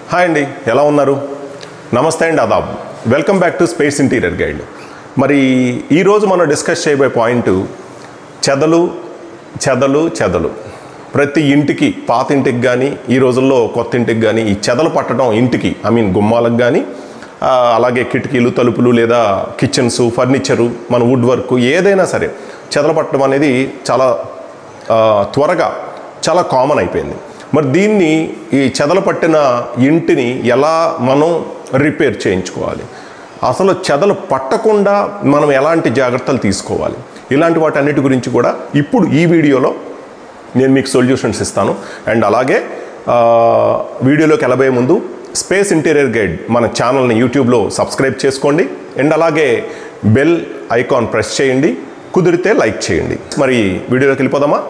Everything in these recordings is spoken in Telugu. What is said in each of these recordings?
హాయ్ అండి ఎలా ఉన్నారు నమస్తే అండి అదాబ్ welcome back to Space interior guide మరి ఈరోజు మనం డిస్కస్ చేయబోయే పాయింట్ చెదలు చెదలు చెదలు ప్రతి ఇంటికి పాత ఇంటికి కానీ ఈ రోజుల్లో కొత్త ఇంటికి కానీ ఈ చెదలు పట్టడం ఇంటికి ఐ మీన్ గుమ్మాలకు కానీ ఆ, అలాగే కిటికీలు తలుపులు లేదా కిచెన్స్ ఫర్నిచరు మన వుడ్ వర్క్ ఏదైనా సరే చెదలు పట్టడం అనేది చాలా ఆ, త్వరగా చాలా కామన్ అయిపోయింది మరి దీన్ని ఈ చెదలు పట్టిన ఇంటిని ఎలా మనం రిపేర్ చేయించుకోవాలి అసలు చెదలు పట్టకుండా మనం ఎలాంటి జాగ్రత్తలు తీసుకోవాలి ఇలాంటి వాటన్నిటి గురించి కూడా ఇప్పుడు ఈ వీడియోలో నేను మీకు సొల్యూషన్స్ ఇస్తాను అండ్ అలాగే ఆ, వీడియోలోకి వెళ్ళబోయే ముందు స్పేస్ ఇంటీరియర్ గైడ్ మన ఛానల్ని యూట్యూబ్లో సబ్స్క్రైబ్ చేసుకోండి అండ్ అలాగే బెల్ ఐకాన్ ప్రెస్ చేయండి కుదిరితే లైక్ చేయండి మరి వీడియోలోకి వెళ్ళిపోదామా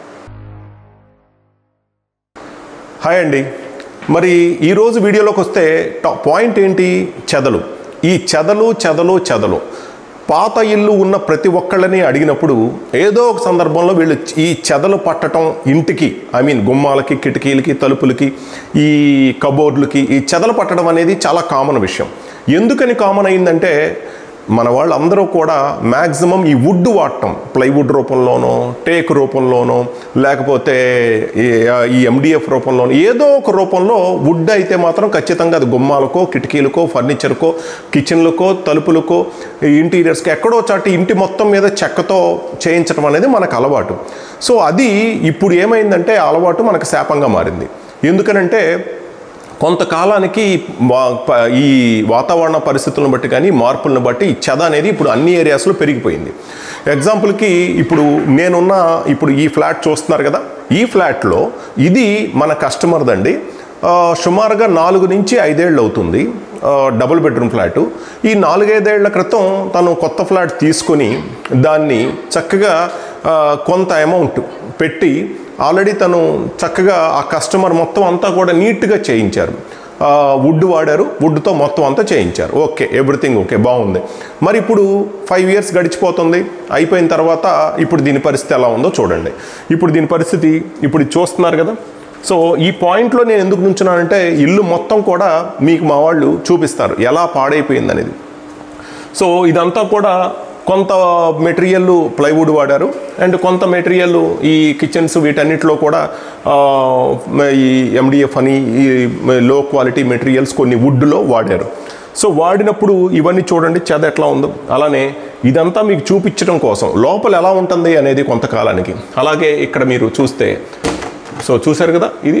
హాయ్ అండి మరి ఈరోజు వీడియోలోకి వస్తే టాప్ పాయింట్ ఏంటి చెదలు ఈ చెదలు చెదలు చెదలు పాత ఇల్లు ఉన్న ప్రతి ఒక్కళ్ళని అడిగినప్పుడు ఏదో ఒక సందర్భంలో వీళ్ళు ఈ చెదలు పట్టడం ఇంటికి ఐ మీన్ గుమ్మాలకి కిటికీలకి తలుపులకి ఈ కబోర్డులకి ఈ చెదలు పట్టడం అనేది చాలా కామన్ విషయం ఎందుకని కామన్ అయిందంటే మన వాళ్ళందరూ కూడా మ్యాక్సిమం ఈ వుడ్ వాడటం ప్లైవుడ్ రూపంలోనో టేక్ రూపంలోనో లేకపోతే ఈ- ఈ ఎండిఎఫ్ రూపంలోనో ఏదో ఒక రూపంలో వుడ్ అయితే మాత్రం ఖచ్చితంగా అది గుమ్మాలకో కిటికీలకో ఫర్నిచర్కో కిచెన్లకో తలుపులకో ఈ ఇంటీరియర్స్కి ఎక్కడో చాటి ఇంటి మొత్తం మీద చెక్కతో చేయించడం అనేది మనకు అలవాటు సో అది ఇప్పుడు ఏమైందంటే ఆ అలవాటు మనకు శాపంగా మారింది ఎందుకనంటే కొంతకాలానికి వా- ప- ఈ వాతావరణ పరిస్థితులను బట్టి కానీ మార్పులను బట్టి ఈ చెద అనేది ఇప్పుడు అన్ని ఏరియాస్లో పెరిగిపోయింది ఎగ్జాంపుల్కి ఇప్పుడు నేనున్న ఇప్పుడు ఈ ఫ్లాట్ చూస్తున్నారు కదా ఈ ఫ్లాట్లో ఇది మన కస్టమర్దండి ఆ, సుమారుగా నాలుగు నుంచి ఐదేళ్ళు అవుతుంది ఆ, డబుల్ బెడ్రూమ్ ఫ్లాటు ఈ నాలుగైదేళ్ల క్రితం తను కొత్త ఫ్లాట్ తీసుకొని దాన్ని చక్కగా ఆ, కొంత అమౌంట్ పెట్టి ఆల్రెడీ తను చక్కగా ఆ కస్టమర్ మొత్తం అంతా కూడా నీట్గా చేయించారు ఆ, వుడ్ వాడారు వుడ్తో మొత్తం అంతా చేయించారు ఓకే ఎవ్రీథింగ్ ఓకే బాగుంది మరి ఇప్పుడు ఫైవ్ ఇయర్స్ గడిచిపోతుంది అయిపోయిన తర్వాత ఇప్పుడు దీని పరిస్థితి ఎలా ఉందో చూడండి ఇప్పుడు దీని పరిస్థితి ఇప్పుడు ఇది చూస్తున్నారు కదా సో ఈ పాయింట్లో నేను ఎందుకు నుంచున్నానంటే ఇల్లు మొత్తం కూడా మీకు మా వాళ్ళు చూపిస్తారు ఎలా పాడైపోయింది అనేది సో ఇదంతా కూడా కొంత మెటీరియల్ ప్లైవుడ్ వాడారు అండ్ కొంత మెటీరియల్ ఈ కిచెన్స్ వీటన్నిటిలో కూడా ఆ, ఈ ఎండిఎఫ్ అని ఈ లో క్వాలిటీ మెటీరియల్స్ కొన్ని వుడ్లో వాడారు సో వాడినప్పుడు ఇవన్నీ చూడండి చెద ఎట్లా ఉందో అలానే ఇదంతా మీకు చూపించడం కోసం లోపల ఎలా ఉంటుంది అనేది కొంతకాలానికి అలాగే ఇక్కడ మీరు చూస్తే సో చూశారు కదా ఇది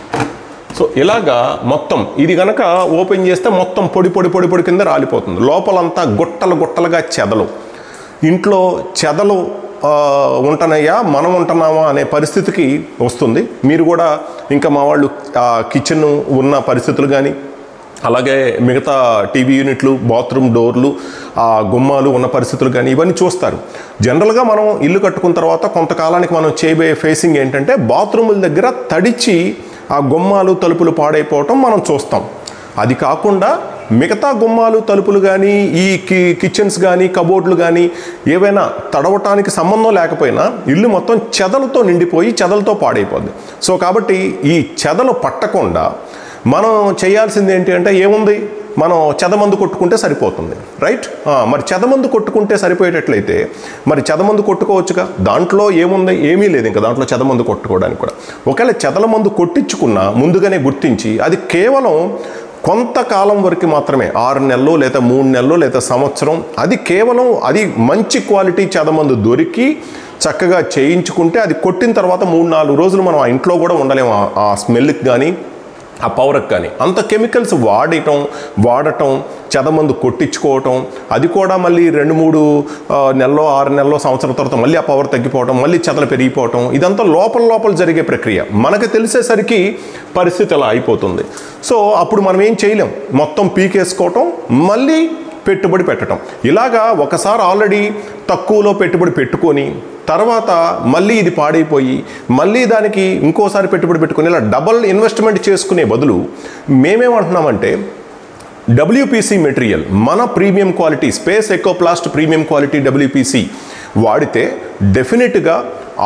సో ఇలాగా మొత్తం ఇది గనక ఓపెన్ చేస్తే మొత్తం పొడి పొడి పొడి పొడి కింద రాలిపోతుంది లోపలంతా గుట్టలు గుట్టలుగా చెదలు ఇంట్లో చెదలు ఆ, ఉంటున్నాయా మనం ఉంటున్నామా అనే పరిస్థితికి వస్తుంది మీరు కూడా ఇంకా మా వాళ్ళు ఆ కిచెన్ ఉన్న పరిస్థితులు కానీ అలాగే మిగతా టీవీ యూనిట్లు బాత్రూమ్ డోర్లు ఆ గుమ్మాలు ఉన్న పరిస్థితులు కానీ ఇవన్నీ చూస్తారు జనరల్గా మనం ఇల్లు కట్టుకున్న తర్వాత కొంతకాలానికి మనం చేయబోయే ఫేసింగ్ ఏంటంటే బాత్రూముల దగ్గర తడిచి ఆ గుమ్మాలు తలుపులు పాడైపోవటం మనం చూస్తాం అది కాకుండా మిగతా గుమ్మాలు తలుపులు కానీ ఈ కి కిచెన్స్ కానీ కబోర్డులు కానీ ఏవైనా తడవటానికి సంబంధం లేకపోయినా ఇల్లు మొత్తం చెదలతో నిండిపోయి చెదలతో పాడైపోద్ది సో కాబట్టి ఈ చెదలు పట్టకుండా మనం చేయాల్సింది ఏంటి అంటే ఏముంది మనం చెదమందు కొట్టుకుంటే సరిపోతుంది రైట్ ఆ, మరి చెదమందు కొట్టుకుంటే సరిపోయేటట్లయితే మరి చెదమందు కొట్టుకోవచ్చుగా దాంట్లో ఏముంది ఏమీ లేదు ఇంకా దాంట్లో చెదమందు కొట్టుకోవడానికి కూడా ఒకవేళ చెదల మందు కొట్టించుకున్నా ముందుగానే గుర్తించి అది కేవలం కొంతకాలం వరకు మాత్రమే ఆరు నెలలు లేదా మూడు నెలలు లేదా సంవత్సరం అది కేవలం అది మంచి క్వాలిటీ చెదమందు దొరికి చక్కగా చేయించుకుంటే అది కొట్టిన తర్వాత మూడు నాలుగు రోజులు మనం ఆ ఇంట్లో కూడా ఉండలేము ఆ- ఆ స్మెల్కి కానీ ఆ పవర్కి కానీ అంత కెమికల్స్ వాడటం వాడటం చెదమందు కొట్టించుకోవటం అది కూడా మళ్ళీ రెండు మూడు ఆ, నెలలో ఆరు నెలలో సంవత్సరం తర్వాత మళ్ళీ ఆ పవర్ తగ్గిపోవటం మళ్ళీ చెదలు పెరిగిపోవటం ఇదంతా లోపల లోపల జరిగే ప్రక్రియ మనకు తెలిసేసరికి పరిస్థితి అలా అయిపోతుంది సో అప్పుడు మనం ఏం చేయలేం మొత్తం పీకేసుకోవటం మళ్ళీ పెట్టుబడి పెట్టడం ఇలాగా ఒకసారి ఆల్రెడీ తక్కువలో పెట్టుబడి పెట్టుకొని తర్వాత మళ్ళీ ఇది పాడైపోయి మళ్ళీ దానికి ఇంకోసారి పెట్టుబడి పెట్టుకొని ఇలా డబల్ ఇన్వెస్ట్మెంట్ చేసుకునే బదులు మేమేమంటున్నామంటే డబ్ల్యూపీసీ మెటీరియల్ మన premium quality Space Ecoplast premium quality WPC వాడితే డెఫినెట్గా ఆ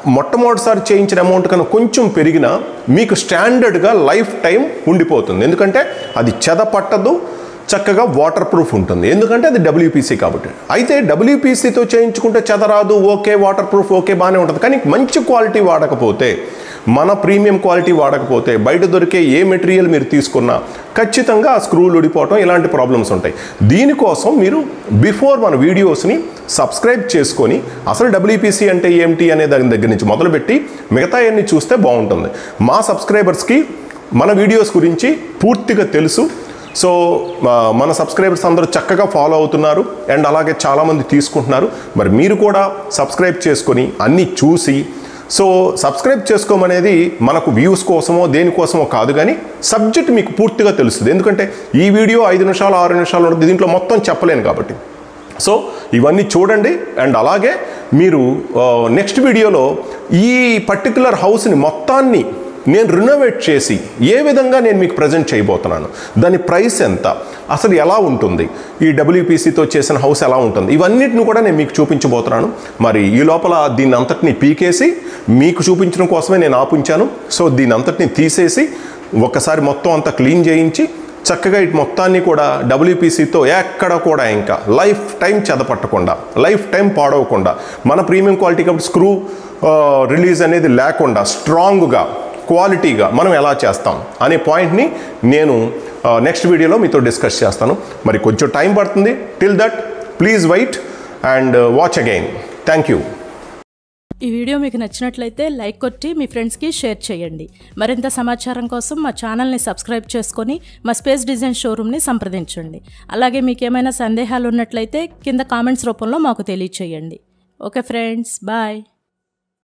మొట్టమొదటిసారి చేయించిన అమౌంట్ కన్నా కొంచెం పెరిగినా మీకు స్టాండర్డ్గా లైఫ్ టైం ఉండిపోతుంది ఎందుకంటే అది చెద పట్టదు చక్కగా వాటర్ ప్రూఫ్ ఉంటుంది ఎందుకంటే అది డబ్ల్యూపీసీ కాబట్టి అయితే డబ్ల్యూపీసీతో చేయించుకుంటే చెదరాదు ఓకే వాటర్ ప్రూఫ్ ఓకే బాగానే ఉంటుంది కానీ మంచి క్వాలిటీ వాడకపోతే మన ప్రీమియం క్వాలిటీ వాడకపోతే బయట దొరికే ఏ మెటీరియల్ మీరు తీసుకున్నా ఖచ్చితంగా ఆ స్క్రూలు ఊడిపోవటం ఇలాంటి ప్రాబ్లమ్స్ ఉంటాయి దీనికోసం మీరు బిఫోర్ మన వీడియోస్ని సబ్స్క్రైబ్ చేసుకొని అసలు డబ్ల్యూపీసీ అంటే ఏమిటి అనే దాని దగ్గర నుంచి మొదలుపెట్టి మిగతా అన్ని చూస్తే బాగుంటుంది మా సబ్స్క్రైబర్స్కి మన వీడియోస్ గురించి పూర్తిగా తెలుసు సో ఆ, మన సబ్స్క్రైబర్స్ అందరూ చక్కగా ఫాలో అవుతున్నారు అండ్ అలాగే చాలామంది తీసుకుంటున్నారు మరి మీరు కూడా సబ్స్క్రైబ్ చేసుకొని అన్నీ చూసి సో సబ్స్క్రైబ్ చేసుకోమనేది మనకు వ్యూస్ కోసమో దేనికోసమో కాదు కానీ సబ్జెక్ట్ మీకు పూర్తిగా తెలుస్తుంది ఎందుకంటే ఈ వీడియో ఐదు నిమిషాలు ఆరు నిమిషాలు ఉంటుంది దీంట్లో మొత్తం చెప్పలేను కాబట్టి సో ఇవన్నీ చూడండి అండ్ అలాగే మీరు నెక్స్ట్ వీడియోలో ఈ పర్టికులర్ హౌస్ని మొత్తాన్ని నేను రినోవేట్ చేసి ఏ విధంగా నేను మీకు ప్రజెంట్ చేయబోతున్నాను దాని ప్రైస్ ఎంత అసలు ఎలా ఉంటుంది ఈ డబ్ల్యూపీసీతో చేసిన హౌస్ ఎలా ఉంటుంది ఇవన్నిటిని కూడా నేను మీకు చూపించబోతున్నాను మరి ఈ లోపల దీన్ని అంతటిని పీకేసి మీకు చూపించడం కోసమే నేను ఆపుంచాను సో దీని అంతటిని తీసేసి ఒకసారి మొత్తం అంతా క్లీన్ చేయించి చక్కగా ఇటు మొత్తాన్ని కూడా డబ్ల్యూపీసీతో ఎక్కడ కూడా ఇంకా లైఫ్ టైం చెదపట్టకుండా లైఫ్ టైం పాడవకుండా మన ప్రీమియం క్వాలిటీ కాబట్టి స్క్రూ రిలీజ్ అనేది లేకుండా స్ట్రాంగ్గా క్వాలిటీగా మనం ఎలా చేస్తాం అనే పాయింట్ని నేను నెక్స్ట్ వీడియోలో మీతో డిస్కస్ చేస్తాను మరి కొంచెం టైం పడుతుంది till that please wait and watch again thank you ఈ వీడియో మీకు నచ్చినట్లయితే లైక్ కొట్టి మీ ఫ్రెండ్స్కి షేర్ చేయండి మరింత సమాచారం కోసం మా ఛానల్ని సబ్స్క్రైబ్ చేసుకొని మా స్పేస్ డిజైన్ షోరూమ్ని సంప్రదించండి అలాగే మీకు ఏమైనా సందేహాలు ఉన్నట్లయితే కింద కామెంట్స్ రూపంలో మాకు తెలియచేయండి ఓకే ఫ్రెండ్స్ బాయ్